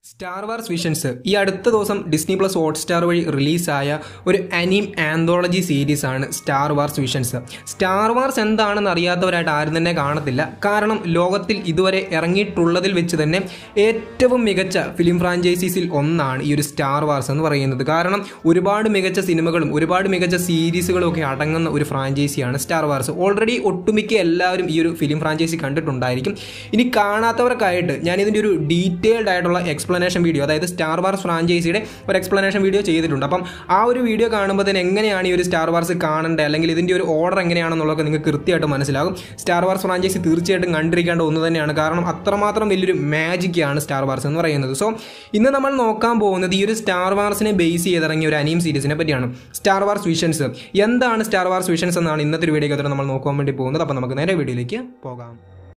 star Wars visions ഈ അടുത്ത ദിവസം ഡിസ്നി പ്ലസ് ഹോട്ട്സ്റ്റാർ വഴി റിലീസായ ഒരു അനീം ആന്തോളജി സീരീസ് ആണ് Star Wars Visions Star Wars എന്താണെന്ന് അറിയാത്തവരായിട്ട് ആരും തന്നെ കാണത്തില്ല കാരണം ലോകത്തിൽ ഇതുവരെ ഇറങ്ങിയിട്ടുള്ളതിൽ വെച്ച് തന്നെ ഏറ്റവും മികച്ച ഫിലിം ഫ്രാഞ്ചൈസീസിൽ ഒന്നാണ് ഈ ഒരു സ്റ്റാർ വാർസ് എന്ന് പറയുന്നത് കാരണം ഒരുപാട് മികച്ച സിനിമകളും ഒരുപാട് മികച്ച സീരീസുകളും ഒക്കെ അടങ്ങുന്ന ഒരു ഫ്രാഞ്ചൈസിയാണ് സ്റ്റാർ വാർസ് ഓൾറെഡി ഒട്ടുമിക്ക എല്ലാവരും ഈ ഒരു ഫിലിം ഫ്രാഞ്ചൈസി കണ്ടിട്ടുണ്ടായിരിക്കും ഇനി കാണാത്തവർക്കായിട്ട് ഞാൻ ഇതിൻ്റെ ഒരു ഡീറ്റെയിൽഡ് ആയിട്ടുള്ള എക്സ്പ്ലനേഷൻ വീഡിയോ അതായത് സ്റ്റാർ വാർസ് ഫ്രാഞ്ചൈസിയുടെ ഒരു എക്സ്പ്ലനേഷൻ വീഡിയോ ചെയ്തിട്ടുണ്ട് അപ്പം ആ ഒരു വീഡിയോ കാണുമ്പോൾ തന്നെ എങ്ങനെയാണ് ഈ ഒരു സ്റ്റാർ വാർസ് കാണേണ്ടത് അല്ലെങ്കിൽ ഇതിൻ്റെ ഒരു ഓർഡർ എങ്ങനെയാണെന്നുള്ളതൊക്കെ നിങ്ങൾക്ക് കൃത്യമായിട്ട് മനസ്സിലാകും സ്റ്റാർ വാർസ് ഫ്രാഞ്ചൈസി തീർച്ചയായിട്ടും കണ്ടിരിക്കേണ്ട ഒന്ന് തന്നെയാണ് കാരണം അത്രമാത്രം വലിയൊരു മാജിക്കാണ് സ്റ്റാർ വാർസ് എന്ന് പറയുന്നത് സോ ഇന്ന് നമ്മൾ നോക്കാൻ പോകുന്നത് ഈ ഒരു സ്റ്റാർ വാർസിനെ ബേസ് ചെയ്തിറങ്ങിയ ഒരു അനീം സീരീസിനെ പറ്റിയാണ് സ്റ്റാർ വാർസ് വിഷൻസ് എന്താണ് സ്റ്റാർ വാർസ് വിഷൻസ് എന്നാണ് ഇന്നത്തെ ഒരു വീഡിയോ നമ്മൾ നോക്കാൻ വേണ്ടി പോകുന്നത് അപ്പോൾ നമുക്ക് നേരെ വീഡിയോയിലേക്ക് പോകാം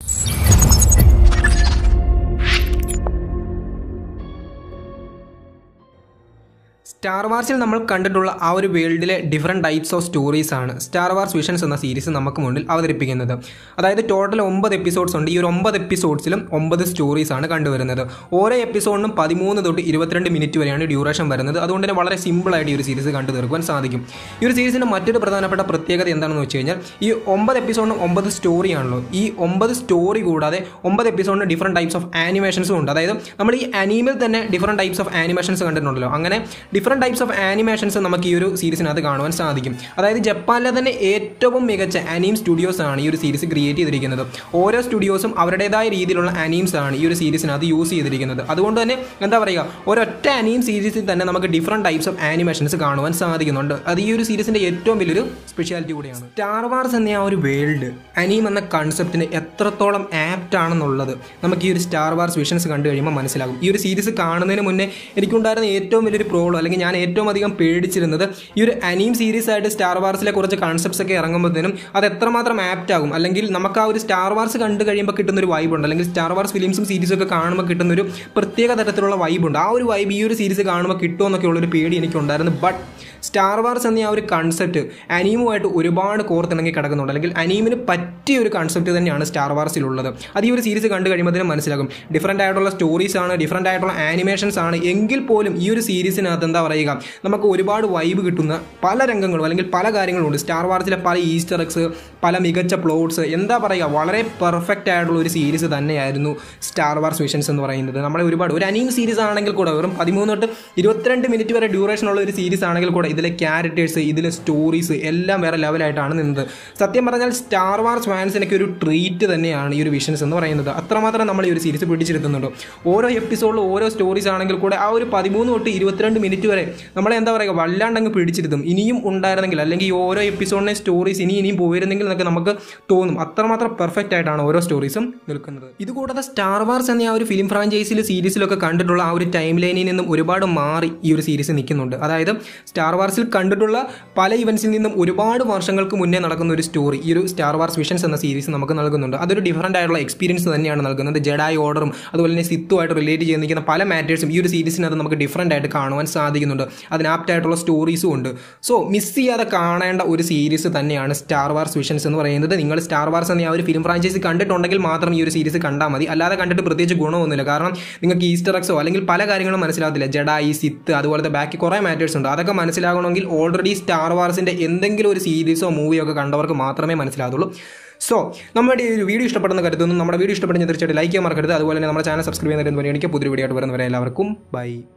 സ്റ്റാർ വാർസിൽ നമ്മൾ കണ്ടിട്ടുള്ള ആ ഒരു വേൾഡിലെ ഡിഫറെൻറ്റ് ടൈപ്സ് ഓഫ് സ്റ്റോറീസ് ആണ് സ്റ്റാർ വാർസ് വിഷൻസ് എന്ന സീരീസ് നമുക്ക് മുന്നിൽ അവതരിപ്പിക്കുന്നത് അതായത് ടോട്ടൽ ഒമ്പത് എപ്പിസോഡ്സ് ഉണ്ട് ഈ ഒരു ഒമ്പത് എപ്പിസോഡ്സിലും ഒമ്പത് സ്റ്റോറീസ് ആണ് കണ്ടുവരുന്നത് ഓരോ എപ്പിസോഡിനും പതിമൂന്ന് തൊട്ട് ഇരുപത്തിരണ്ട് മിനിറ്റ് വരെയാണ് ഡ്യൂറേഷൻ വരുന്നത് അതുകൊണ്ട് തന്നെ വളരെ സിമ്പിളായിട്ട് ഈ ഒരു സീരീസ് കണ്ടു തീർക്കുവാൻ സാധിക്കും ഈ ഒരു സീരീസിൻ്റെ മറ്റൊരു പ്രധാനപ്പെട്ട പ്രത്യേകത എന്താണെന്ന് വെച്ച് കഴിഞ്ഞാൽ ഈ ഒമ്പത് എപ്പിസോഡിനും ഒമ്പത് സ്റ്റോറിയാണല്ലോ ഈ ഒമ്പത് സ്റ്റോറി കൂടാതെ ഒമ്പത് എപ്പിസോഡിന് ഡിഫറെൻറ്റ് ടൈപ്സ് ഓഫ് ആനിമേഷൻസും ഉണ്ട് അതായത് നമ്മൾ ഈ അനീമിൽ തന്നെ ഡിഫറെൻറ്റ് ടൈപ്സ് ഓഫ് ആനിമേഷൻസ് കണ്ടിട്ടുണ്ടല്ലോ അങ്ങനെ ഡിഫറെൻറ്റ് ടൈപ്സ് ഓഫ് ആനിമേഷൻസ് നമുക്ക് ഈ ഒരു സീരീസിനകത്ത് കാണുവാൻ സാധിക്കും അതായത് ജപ്പാനിലെ തന്നെ ഏറ്റവും മികച്ച അനീം സ്റ്റുഡിയോസ് ആണ് ഈ ഒരു സീരീസ് ക്രിയേറ്റ് ചെയ്തിരിക്കുന്നത് ഓരോ സ്റ്റുഡിയോസും അവരുടേതായ രീതിയിലുള്ള അനീംസ് ആണ് ഈ ഒരു സീരീസിനകത്ത് യൂസ് ചെയ്തിരിക്കുന്നത് അതുകൊണ്ട് തന്നെ എന്താ പറയുക ഒരൊറ്റ അനീം സീരീസിൽ തന്നെ നമുക്ക് ഡിഫറെൻറ്റ് ടൈപ്സ് ഓഫ് ആനിമേഷൻസ് കാണുവാൻ സാധിക്കുന്നുണ്ട് അത് ഈ ഒരു സീരീസിൻ്റെ ഏറ്റവും വലിയൊരു സ്പെഷ്യാലിറ്റി കൂടിയാണ് സ്റ്റാർ വാർസ് എന്ന ആ ഒരു വേൾഡ് അനീം എന്ന കൺസെപ്റ്റിന് എത്രത്തോളം ആപ്റ്റ് ആണെന്നുള്ളത് നമുക്ക് ഈ ഒരു സ്റ്റാർ വാർസ് വിഷൻസ് കണ്ടു കഴിയുമ്പോൾ മനസ്സിലാകും ഈ ഒരു സീരീസ് കാണുന്നതിന് മുന്നേ എനിക്കുണ്ടായിരുന്ന ഏറ്റവും വലിയൊരു പ്രോബ്ലം അല്ലെങ്കിൽ ഞാൻ ഏറ്റവും അധികം പേടിച്ചിരുന്നത് ഈ ഒരു അനീം സീരീസ് ആയിട്ട് സ്റ്റാർ വാർസിലെ കുറച്ച് കൺസെപ്റ്റ്സ് ഒക്കെ ഇറങ്ങുമ്പോഴത്തേനും അത് എത്രമാത്രം ആപ്റ്റ് ആകും അല്ലെങ്കിൽ നമുക്ക് ആ ഒരു സ്റ്റാർ വാർസ് കണ്ടു കഴിയുമ്പോൾ കിട്ടുന്ന ഒരു വൈബ് ഉണ്ട് അല്ലെങ്കിൽ സ്റ്റാർ വാർസ് ഫിലിംസും സീരീസും ഒക്കെ കാണുമ്പോൾ കിട്ടുന്ന ഒരു പ്രത്യേക തരത്തിലുള്ള വൈബ് ഉണ്ട് ആ ഒരു വൈബ് ഈ ഒരു സീരീസ് കാണുമ്പോൾ കിട്ടുമോ എന്നൊക്കെ ഉള്ളൊരു പേടി എനിക്കുണ്ടായിരുന്നു ബട്ട് സ്റ്റാർ വാർസ് എന്ന ആ ഒരു കൺസെപ്റ്റ് അനീമുമായിട്ട് ഒരുപാട് കോർത്തിണങ്ങി കിടക്കുന്നുണ്ട് അല്ലെങ്കിൽ അനീമിന് പറ്റിയ ഒരു കൺസെപ്റ്റ് തന്നെയാണ് സ്റ്റാർ വാർസിലുള്ളത് അത് ഈ ഒരു സീരീസ് കണ്ടു കഴിയുമ്പോൾ തന്നെ മനസ്സിലാകും ഡിഫറെൻ്റ് ആയിട്ടുള്ള സ്റ്റോറീസ് ആണ് ഡിഫറെൻ്റ് ആയിട്ടുള്ള ആനിമേഷൻസ് ആണ് എങ്കിൽ പോലും ഈ ഒരു സീരീസിനകത്ത് എന്താ പറയുക നമുക്ക് ഒരുപാട് വൈബ് കിട്ടുന്ന പല രംഗങ്ങളും അല്ലെങ്കിൽ പല കാര്യങ്ങളും ഉണ്ട് സ്റ്റാർ വാർസിലെ പല ഈസ്റ്റർ എക്സ് പല മികച്ച പ്ലോട്ട്സ് എന്താ പറയുക വളരെ പെർഫെക്റ്റ് ആയിട്ടുള്ള ഒരു സീരീസ് തന്നെയായിരുന്നു സ്റ്റാർ വാർസ് വിഷൻസ് എന്ന് പറയുന്നത് നമ്മളെ ഒരുപാട് ഒരു അനീം സീരീസ് ആണെങ്കിൽ കൂടെ വെറും പതിമൂന്ന് തൊട്ട് ഇരുപത്തിരണ്ട് മിനിറ്റ് വരെ ഡ്യൂറേഷൻ ഉള്ള ഒരു സീരീസ് ആണെങ്കിൽ കൂടെ ഇതിലെ ക്യാരക്ടേഴ്സ് ഇതിലെ സ്റ്റോറീസ് എല്ലാം വേറെ ലെവലായിട്ടാണ് നിന്നത് സത്യം പറഞ്ഞാൽ സ്റ്റാർ വാർസ് ഫാൻസിനൊക്കെ ഒരു ട്രീറ്റ് തന്നെയാണ് ഈ ഒരു വിഷൻസ് എന്ന് പറയുന്നത് അത്രമാത്രം നമ്മൾ ഈ ഒരു സീരീസ് പിടിച്ചിരുത്തുന്നുണ്ട് ഓരോ എപ്പിസോഡിലും ഓരോ സ്റ്റോറീസ് ആണെങ്കിൽ കൂടെ ആ ഒരു പതിമൂന്ന് തൊട്ട് ഇരുപത്തിരണ്ട് മിനിറ്റ് വരെ നമ്മളെ എന്താ പറയുക വല്ലാണ്ടങ്ങ് പിടിച്ചിരുത്തും ഇനിയും ഉണ്ടായിരുന്നെങ്കിൽ അല്ലെങ്കിൽ ഈ ഓരോ എപ്പിസോഡിനെ സ്റ്റോറീസ് ഇനി ഇനിയും പോയിരുന്നെങ്കിൽ എന്നൊക്കെ നമുക്ക് തോന്നും അത്രമാത്രം പെർഫെക്റ്റ് ആയിട്ടാണ് ഓരോ സ്റ്റോറീസും നിൽക്കുന്നത് ഇതുകൂടാതെ സ്റ്റാർ വാർസ് എന്ന ആ ഒരു ഫിലിം ഫ്രാഞ്ചൈസിൽ സീരീസിലൊക്കെ കണ്ടിട്ടുള്ള ആ ഒരു ടൈം ലൈനിൽ നിന്നും ഒരുപാട് മാറി ഈ ഒരു സീരീസ് നിൽക്കുന്നുണ്ട് അതായത് സ്റ്റാർ വാർസിൽ കണ്ടിട്ടുള്ള പല ഇവൻസിൽ നിന്നും ഒരുപാട് വർഷങ്ങൾക്ക് മുന്നേ നടക്കുന്ന ഒരു സ്റ്റോറി ഈ ഒരു സ്റ്റാർ വാർസ് വിഷൻസ് എന്ന സീരീസ് നമുക്ക് നൽകുന്നുണ്ട് അതൊരു ഡിഫറൻ്റ് ആയിട്ടുള്ള എക്സ്പീരിയൻസ് തന്നെയാണ് നൽകുന്നത് ജഡായി ഓർഡറും അതുപോലെ തന്നെ സിത്തുമായിട്ട് റിലേറ്റ് ചെയ്ത് നിൽക്കുന്ന പല മാറ്റേഴ്സും ഈ ഒരു സീരീസിനകത്ത് നമുക്ക് ഡിഫറൻ്റ് ആയിട്ട് കാണുവാൻ സാധിക്കുന്നുണ്ട് അതിന് ആപ്റ്റ് ആയിട്ടുള്ള സ്റ്റോറീസും ഉണ്ട് സോ മിസ് ചെയ്യാതെ കാണേണ്ട ഒരു സീരീസ് തന്നെയാണ് സ്റ്റാർ വാർസ് വിഷൻസ് എന്ന് പറയുന്നത് നിങ്ങൾ സ്റ്റാർ വാർസ് എന്ന ആ ഒരു ഫിലിം ഫ്രാഞ്ചൈസി കണ്ടിട്ടുണ്ടെങ്കിൽ മാത്രം ഈ ഒരു സീരീസ് കണ്ടാൽ മതി അല്ലാതെ കണ്ടിട്ട് പ്രത്യേകിച്ച് ഗുണമൊന്നുമില്ല കാരണം നിങ്ങൾക്ക് ഈസ്റ്റർ എക്സോ അല്ലെങ്കിൽ പല കാര്യങ്ങളും മനസ്സിലാകത്തില്ല ജഡായി സിത്ത് അതുപോലത്തെ ബാക്കി കുറേ മാറ്റേഴ്സ് ഉണ്ട് അതൊക്കെ മനസ്സിലാകണമെങ്കിൽ ഓൾറെഡി സ്റ്റാർ വാർസിൻ്റെ എന്തെങ്കിലും ഒരു സീരീസോ മൂവിയോ ഒക്കെ കണ്ടവർക്ക് മാത്രമേ മനസ്സിലാകുള്ളൂ സോ നമ്മുടെ ഈ ഒരു വീഡിയോ ഇഷ്ടപ്പെടുന്ന കരുതുന്നു നമ്മുടെ വീഡിയോ ഇഷ്ടപ്പെടുന്ന തീർച്ചയായിട്ടും ലൈക്ക് ചെയ്യാൻ മറക്കരുത് അതുപോലെ തന്നെ നമ്മുടെ ചാനൽ സബ്സ്ക്രൈബ് ചെയ്യുന്നതിന് വേണ്ടി എനിക്ക് പുതിയ വീഡിയോ ആയിട്ട് വരുന്നവരെ എല്ലാവർക്കും ബൈ